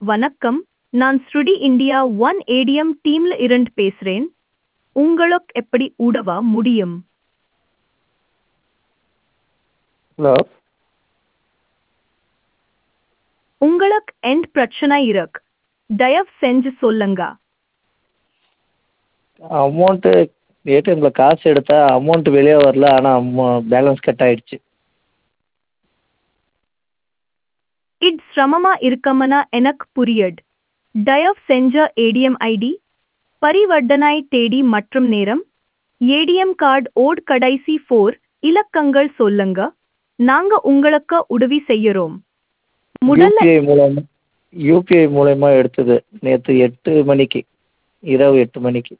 வணக்கம் நான் ஸ்ருடி இந்தியா ஒன் ஏடிஎம் டீம்ல இருந்து பேசுறேன் உங்களுக்கு எப்படி உதவ முடியும் ஹலோ உங்களுக்கு எந்த பிரச்சனை இருக்கு தயவு செஞ்சு சொல்லுங்க அமௌண்ட்டு ஏடிஎம்மில் காசு எடுத்தா அமௌண்ட் வெளியே வரல ஆனால் அம்மா பேலன்ஸ் கட் ஆயிடுச்சு இது சிரமமா இருக்கமனா எனக்கு புரியுது தயவு செஞ்ச ஏடிஎம் ஐடி பரிவர்த்தனை தேதி மற்றும் நேரம் ஏடிஎம் கார்டு ஓட் கடைசி ஃபோர் இலக்கங்கள் சொல்லுங்க நாங்க உங்களுக்கு உதவி செய்யறோம் முதல்ல யூபிஐ மூலமா யூபிஐ மூலயமா எடுத்தது நேற்று எட்டு மணிக்கு இரவு எட்டு மணிக்கு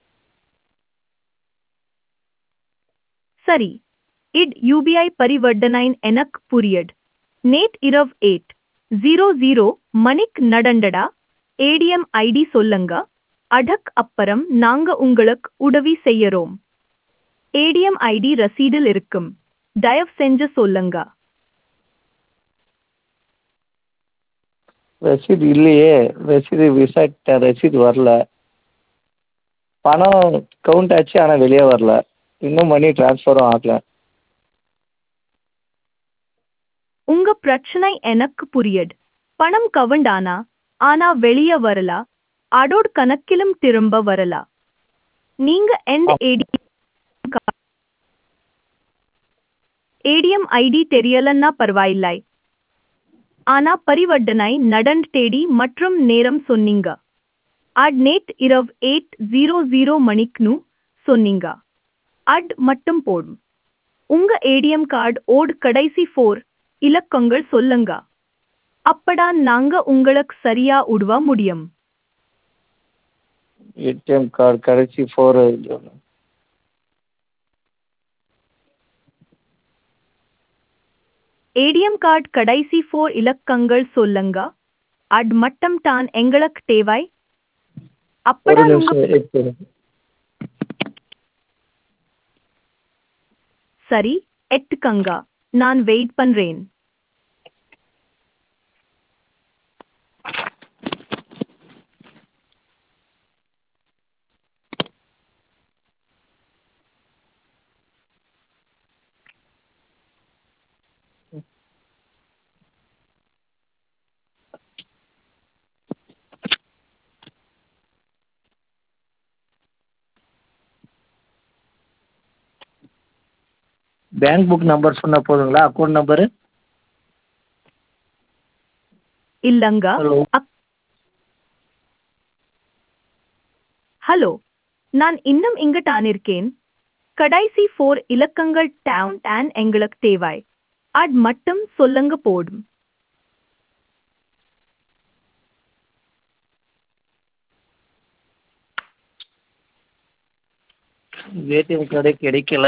சரி இட் யூபிஐ பரிவர்த்தனை எனக்கு புரியுது நேட் இரவு எயிட் ஜீரோ ஜீரோ மணிக்கு நடண்டடா ஏடிஎம் ஐடி சொல்லுங்க அடக் அப்புறம் நாங்க உங்களுக்கு உதவி செய்யறோம் ஏடிஎம் ஐடி ரசீடில் இருக்கும் தயவு செஞ்சு சொல்லுங்க ரசீது இல்லையே ரசீது விசாரிட்டேன் ரசீது வரல பணம் கவுண்ட் ஆச்சு ஆனால் வெளியே வரல இன்னும் மணி ட்ரான்ஸ்ஃபரும் ஆகல உங்க பிரச்சனை எனக்கு புரியுது பணம் கவுண்டானா ஆனா வெளிய வரல அதோட கணக்கிலும் திரும்ப வரல நீங்க எந்த ஏடிஎம் ஏடிஎம் ஐடி தெரியலன்னா பரவாயில்லை ஆனா பரிவர்த்தனை நடந்து தேடி மற்றும் நேரம் சொன்னீங்க அட் நேட் இரவு எயிட் ஜீரோ ஜீரோ மணிக்குன்னு சொன்னீங்க அட் மட்டும் போடும் உங்க ஏடிஎம் கார்டு ஓட் கடைசி ஃபோர் இலக்கங்கள் சொல்லுங்க அப்பதான் நாங்க உங்களுக்கு சரியா உதவ முடியும் ஏடிஎம் கார்டு கடைசி ஃபோர் ஏடிஎம் கார்டு கடைசி ஃபோர் இலக்கங்கள் சொல்லுங்க அட் மட்டும் தான் எங்களுக்கு தேவை ஒரு அப்பதான் உங்க நிமிஷம் வெயிட் பண்ணுங்க சரி எட்டுக்கங்க நான் வெயிட் பண்றேன் பேங்க் புக் நம்பர் சொன்னால் போதுங்களா அக்கௌண்ட் நம்பரு இல்லங்க ஹலோ அக்- ஹலோ நான் இன்னும் இங்க தான் இருக்கேன் கடைசி ஃபோர் இலக்கங்கள் டவுன் டேன் எங்களுக்கு தேவை அட் மட்டும் சொல்லுங்க போடும் ஏடிஎம் கார்டே கிடைக்கல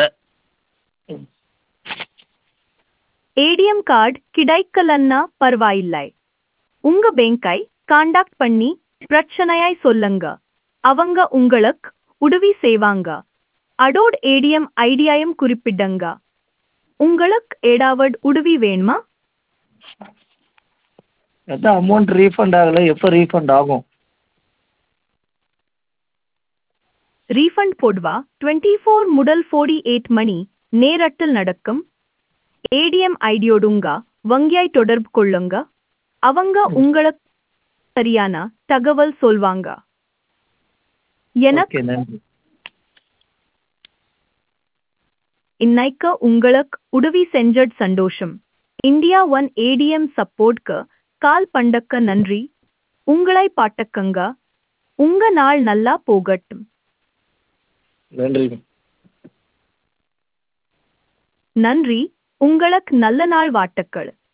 ஏடிஎம் கார்டு கிடைக்கலன்னா பரவாயில்லை உங்க பேங்கை காண்டாக்ட் பண்ணி பிரச்சனையாய் சொல்லுங்க அவங்க உங்களுக்கு உதவி செய்வாங்க அடோட் ஏடிஎம் ஐடியாயும் குறிப்பிடுங்க உங்களுக்கு ஏதாவது உதவி வேணுமா அதான் அமௌண்ட் ரீஃபண்ட் ஆகலை எப்போ ரீஃபண்ட் ஆகும் ரீஃபண்ட் போடுவா டுவெண்ட்டி ஃபோர் முதல் ஃபோர்டி எயிட் மணி நேரத்தில் நடக்கும் ஏடிஎம் ஐடியோடுங்க வங்கியாய் தொடர்பு கொள்ளுங்க அவங்க உங்களுக்கு சரியான தகவல் சொல்வாங்க எனக்கு ஓகே நன்றி இன்னைக்கு உங்களுக்கு உதவி செஞ்சது சந்தோஷம் இந்தியா ஒன் ஏடிஎம் சப்போர்ட்க்கு கால் பண்டக்க நன்றி உங்களை பாட்டக்கங்க உங்க நாள் நல்லா போகட்டும் நன்றி நன்றி உங்களுக்கு நல்ல நாள் வாட்டுக்கள்